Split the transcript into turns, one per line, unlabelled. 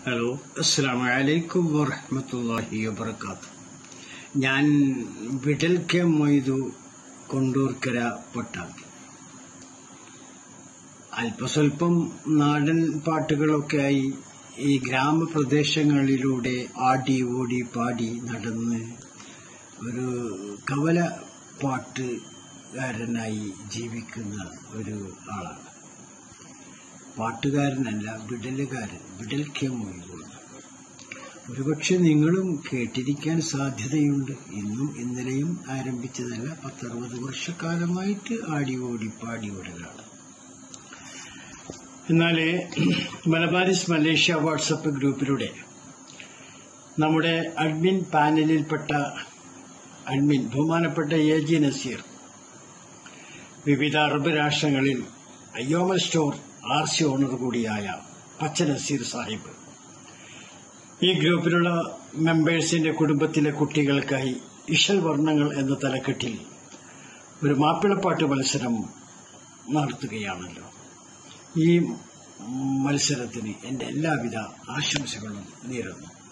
hello അസ്സാം വലൈക്കും വറഹമത്തല്ലാഹി വബർക്കാത്തു ഞാൻ വിടൽ കെ മൊയ്തു കൊണ്ടൂർക്കര പട്ടാമ്പി അല്പസ്വല്പം നാടൻ പാട്ടുകളൊക്കെയായി ഈ ഗ്രാമപ്രദേശങ്ങളിലൂടെ ആടി ഓടി പാടി നടന്ന് ഒരു കവല പാട്ടുകാരനായി ജീവിക്കുന്ന ഒരു ആളാണ് പാട്ടുകാരനല്ല വിടലുകാരൻ വിടൽ കെ മൊയ്തു ഒരുപക്ഷെ നിങ്ങളും കേട്ടിരിക്കാൻ സാധ്യതയുണ്ട് ഇന്നും ഇന്നലെയും ആരംഭിച്ചതല്ല പത്തറുപത് വർഷക്കാലമായിട്ട് ആടി ഓടി പാടി ഒരാളാണ് എന്നാൽ മലബാരിസ് മലേഷ്യ വാട്സപ്പ് ഗ്രൂപ്പിലൂടെ നമ്മുടെ അഡ്മിൻ പാനലിൽപ്പെട്ട അഡ്മിൻ ബഹുമാനപ്പെട്ട എ ജി നസീർ വിവിധ അറബ് രാഷ്ട്രങ്ങളിൽ അയ്യോമൽ സ്റ്റോർ ആർ സി ഓണർ കൂടിയായ പച്ച നസീർ സാഹിബ് ഈ ഗ്രൂപ്പിലുള്ള മെമ്പേഴ്സിന്റെ കുടുംബത്തിലെ കുട്ടികൾക്കായി ഇഷൽ വർണ്ണങ്ങൾ എന്ന തലക്കെട്ടിൽ ഒരു മാപ്പിളപ്പാട്ട് മത്സരം നടത്തുകയാണല്ലോ ഈ മത്സരത്തിന് എന്റെ എല്ലാവിധ ആശംസകളും നേരുന്നു